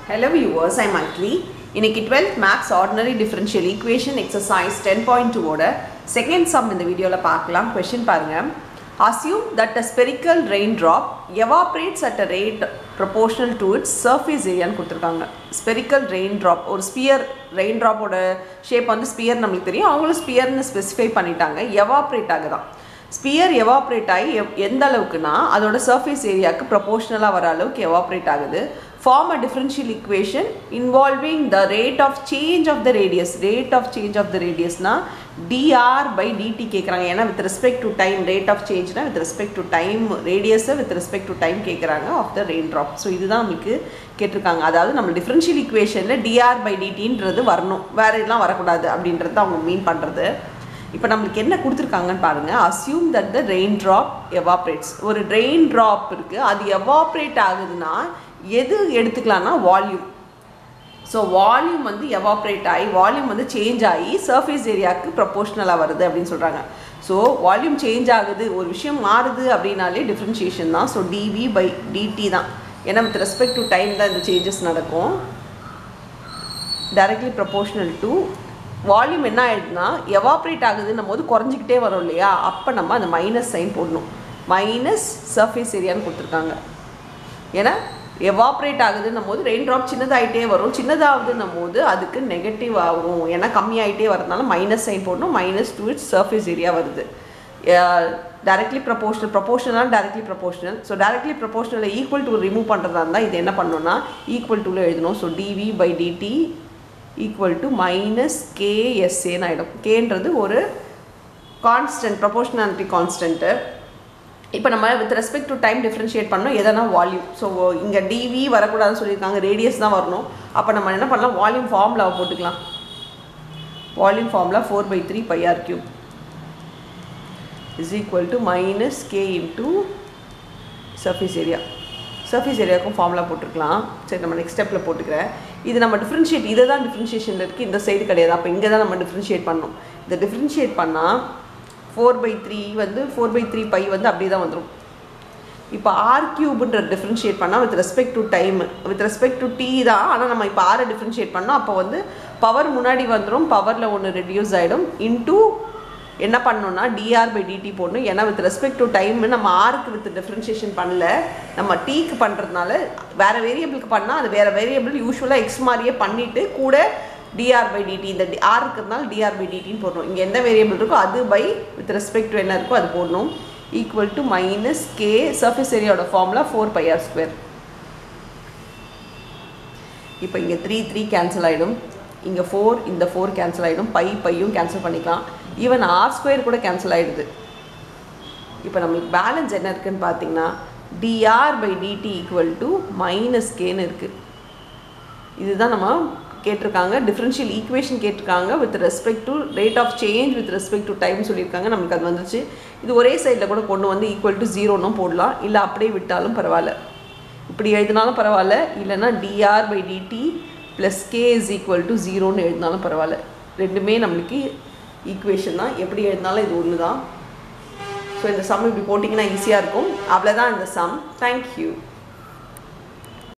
Hello viewers, I'm Antli. இன்னைக்கு 12th maths ordinary differential equation exercise ten point டூவோட second sum இந்த வீடியோவில் பார்க்கலாம் கொஷின் பாருங்க assume that a spherical rain drop evaporates at a rate proportional to its surface ஏரியான்னு கொடுத்துருக்காங்க spherical rain drop ஒரு sphere rain ட்ராப்போட ஷேப் வந்து ஸ்பியர் நம்மளுக்கு தெரியும் அவங்களும் ஸ்பியர்னு ஸ்பெசிஃபை பண்ணிட்டாங்க எவாப்ரேட் ஆகுதான் ஸ்பியர் எவாப்ரேட் ஆகி எவ்- எந்த அளவுக்குன்னா அதோட சர்ஃபேஸ் ஏரியாவுக்கு ப்ரொபோஷனலாக வர அளவுக்கு எவாப்ரேட் ஆகுது form a differential equation involving the rate of change of the radius rate of change of the ரேடியஸ்னா டிஆர் பை டிடி கேட்குறாங்க ஏன்னா with respect to time rate of சேஞ்ச்னா வித் ரெஸ்பெக்ட் டு டைம் ரேடியஸை with respect to time கேட்குறாங்க of the rain drop so இதுதான் நம்மளுக்கு கேட்டிருக்காங்க அதாவது நம்ம டிஃபரன்ஷியல் ஈக்குவேஷனில் டிஆர் பை டிடின்றது வரணும் வேற இதெல்லாம் வரக்கூடாது அப்படின்றது அவங்க மீன் பண்ணுறது இப்போ நம்மளுக்கு என்ன கொடுத்துருக்காங்கன்னு பாருங்கள் assume that the rain drop evaporates ஒரு ரெயின் ட்ராப் இருக்குது அது எவாப்ரேட் ஆகுதுன்னா எது எடுத்துக்கலாம்னா வால்யூம் ஸோ வால்யூம் வந்து எவாப்ரேட் ஆகி வால்யூம் வந்து சேஞ்ச் ஆகி சர்ஃபேஸ் ஏரியாவுக்கு ப்ரொபோஷ்னலாக வருது அப்படின்னு சொல்கிறாங்க ஸோ வால்யூம் சேஞ்ச் ஆகுது ஒரு விஷயம் மாறுது அப்படின்னாலே டிஃப்ரென்ஷியேஷன் தான் ஸோ டிவி பை டிடி தான் ஏன்னா வித் ரெஸ்பெக்ட் டு டைம் தான் இந்த சேஞ்சஸ் நடக்கும் டைரக்ட்லி ப்ரொபோஷனல் டு வால்யூம் என்ன ஆயிடுதுன்னா எவாப்ரேட் ஆகுதுன்னும் போது குறைஞ்சிக்கிட்டே வரும் இல்லையா அப்போ நம்ம அந்த மைனஸ் சைன் போடணும் மைனஸ் சர்ஃபேஸ் ஏரியான்னு கொடுத்துருக்காங்க ஏன்னா எவாப்ரேட் ஆகுதுன்னும் போது ரெயின் ட்ராப் சின்னதாகிட்டே வரும் சின்னதாகுதுன்னும் போது அதுக்கு நெகட்டிவ் ஆகும் ஏன்னா கம்மியாயிட்டே வரதுனால மைனஸ் சைன் போடணும் minus to its surface area வருது directly proportional proportional directly proportional so directly ப்ரொபோஷனலை ஈக்குவல் டு ரிமூவ் பண்ணுறதா இருந்தால் இது என்ன பண்ணணும்னா ஈக்குவல் டூவில் எழுதணும் so dv by dt equal to minus கேஎஸ்ஏன்னு ஆகிடும் கேன்றது ஒரு கான்ஸ்டன்ட் ப்ரொபோஷனாலிட்டி கான்ஸ்டன்ட்டு இப்போ நம்ம with respect to time differentiate பண்ணோம் எதனா வால்யூம் ஸோ இங்கே டிவி வரக்கூடாதுன்னு சொல்லியிருக்காங்க ரேடியஸ் தான் வரணும் அப்போ நம்ம என்ன பண்ணலாம் வால்யூம் ஃபார்முலாவை போட்டுக்கலாம் volume formula four by three pi r cube is equal to minus k into surface area surface ஏரியாவுக்கும் ஃபார்முலா போட்டுருக்கலாம் சரி நம்ம நெக்ஸ்ட் ஸ்டெப்பில் போட்டுக்கிறேன் இது நம்ம டிஃப்ரென்ஷியேட் இதை தான் டிஃப்ரென்ஷியேஷனில் இருக்குது இந்த சைடு கிடையாது அப்போ இங்கே தான் நம்ம டிஃப்ரென்ஷியேட் பண்ணணும் இதை டிஃப்ரென்ஷியேட் பண்ணால் ஃபோர் பை த்ரீ வந்து ஃபோர் பை த்ரீ பை வந்து அப்படியே தான் வந்துடும் இப்போ ஆர் கியூப்ன்ற டிஃப்ரென்ஷியேட் பண்ணால் with respect to time with respect to t தான் ஆனால் நம்ம இப்போ ஆரை டிஃப்ரென்ஷியேட் பண்ணோம் அப்போ வந்து பவர் முன்னாடி வந்துடும் பவரில் ஒன்று ரெடியூஸ் ஆகிடும் இன்டூ என்ன பண்ணணும்னா டிஆர் பை டிடி போடணும் ஏன்னா வித் ரெஸ்பெக்ட் டு டைம் நம்ம ஆருக்கு வித் டிஃப்ரென்ஷியேஷன் பண்ணல நம்ம டீக்கு பண்ணுறதுனால வேறு வேரியபிளுக்கு பண்ணால் அது வேறு வேரியபிள் யூஸ்வலாக எக்ஸ் மாதிரியே பண்ணிவிட்டு கூட டிஆர் பை டிடி இந்த ஆர் இருக்கிறதுனால டிஆர் பை டிடின்னு போடணும் இங்கே எந்த வேரியபிள் இருக்கோ அது பை வித் ரெஸ்பெக்ட் டு என்ன இருக்கோ அது போடணும் equal to minus k surface ஏரியாவோட formula four pi r square இப்போ இங்கே த்ரீ த்ரீ கேன்சல் ஆகிடும் இங்கே ஃபோர் இந்த ஃபோர் கேன்சல் ஆகிடும் பை பையும் கேன்சல் பண்ணிக்கலாம் ஈவன் ஆர் ஸ்கொயர் கூட கேன்சல் ஆகிடுது இப்போ நம்மளுக்கு பேலன்ஸ் என்ன இருக்குன்னு பார்த்தீங்கன்னா dr by dt equal to minus கேன்னு இருக்குது இதுதான் நம்ம கேட்டிருக்காங்க டிஃப்ரென்ஷியல் ஈக்குவேஷன் கேட்டிருக்காங்க with respect to rate of change with respect to time சொல்லியிருக்காங்க நமக்கு அது வந்துச்சு இது ஒரே சைடில் கூட கொண்டு வந்து ஈக்குவல் டு ஜீரோனும் போடலாம் இல்லை அப்படியே விட்டாலும் பரவாயில்ல இப்படி எழுதினாலும் பரவாயில்ல இல்லைன்னா dr by dt plus k is equal to ஜீரோன்னு எழுதினாலும் பரவாயில்ல ரெண்டுமே நம்மளுக்கு ஈக்குவேஷன் தான் எப்படி எழுதினாலும் இது ஒன்று தான் ஸோ இந்த சம் இப்படி போட்டிங்கன்னா ஈஸியாக இருக்கும் அவ்வளோதான் இந்த சம் தேங்க்யூ